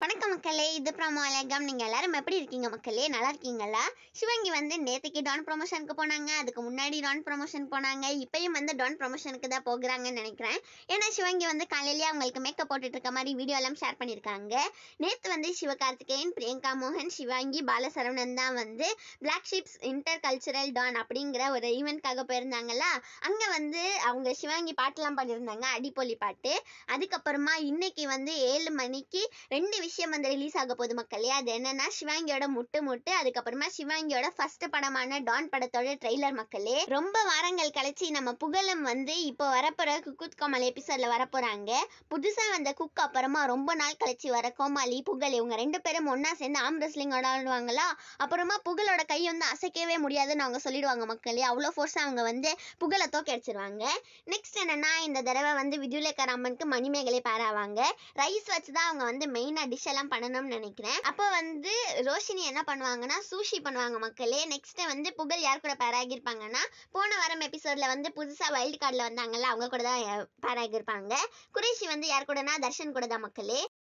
வணக்கம் மக்களே இது ப்ரோமோ அழகம் நீங்கள் எல்லாரும் எப்படி இருக்கீங்க மக்களே நல்லா இருக்கீங்களா சிவங்கி வந்து நேற்றுக்கு டான் ப்ரொமோஷனுக்கு போனாங்க அதுக்கு முன்னாடி டான் ப்ரொமோஷன் போனாங்க இப்பயும் வந்து டான் ப்ரொமோஷனுக்கு தான் போகிறாங்கன்னு நினைக்கிறேன் ஏன்னா சிவங்கி வந்து காலையிலேயே அவங்களுக்கு மேக்கப் போட்டுட்டு இருக்க மாதிரி வீடியோ எல்லாம் ஷேர் பண்ணியிருக்காங்க நேற்று வந்து சிவகார்த்திகேயன் பிரியங்கா மோகன் சிவாங்கி பாலசரவணன் தான் வந்து black sheep's intercultural Don அப்படிங்கிற ஒரு ஈவெண்ட்காக போயிருந்தாங்களா அங்கே வந்து அவங்க சிவாங்கி பாட்டெல்லாம் பண்ணியிருந்தாங்க அடிப்பொலி பாட்டு அதுக்கப்புறமா இன்னைக்கு வந்து ஏழு மணிக்கு ரெண்டு விஷயம் வந்து ரிலீஸ் ஆக போகுது மக்களே அது என்னன்னா சிவாங்கியோட முட்டு முட்டு அதுக்கப்புறமா சிவாங்கியோட ஃபர்ஸ்ட் படமான டான் படத்தோட ட்ரெய்லர் மக்களே ரொம்ப வாரங்கள் கழிச்சு நம்ம புகழும் வந்து இப்போ வரப்போற குக்குத் கோமாளி எபிசோட்ல வரப்போறாங்க புதுசா வந்த குக் அப்புறமா ரொம்ப நாள் கழிச்சு வர கோமாளி புகழ் இவங்க ரெண்டு பேரும் ஒண்ணா சேர்ந்து ஆம் ரெஸ்லிங் விளாடுவாங்களா அப்புறமா புகழோட கை வந்து அசைக்கவே முடியாதுன்னு அவங்க சொல்லிடுவாங்க மக்களே அவ்வளோ ஃபோர்ஸாக அவங்க வந்து புகழை தோக்கி அடிச்சிருவாங்க நெக்ஸ்ட் என்னன்னா இந்த தடவை வந்து விஜுலேக்கர் அம்மனுக்கு மணிமேகலை பாராவாங்க ரைஸ் வச்சு தான் அவங்க வந்து மெயினாக டிஷ் எல்லாம் பண்ணணும்னு நினைக்கிறேன் அப்போ வந்து ரோஷினி என்ன பண்ணுவாங்கன்னா சூஷி பண்ணுவாங்க மக்களே நெக்ஸ்ட் வந்து புகழ் யார் கூட பாராகிருப்பாங்கன்னா போன வாரம் எபிசோட்ல வந்து புதுசாக வைல்டு கார்டில் வந்தாங்கல்ல அவங்க கூட தான் பாராகிருப்பாங்க குரேஷி வந்து யார் கூடனா தர்ஷன் கூட தான் மக்களே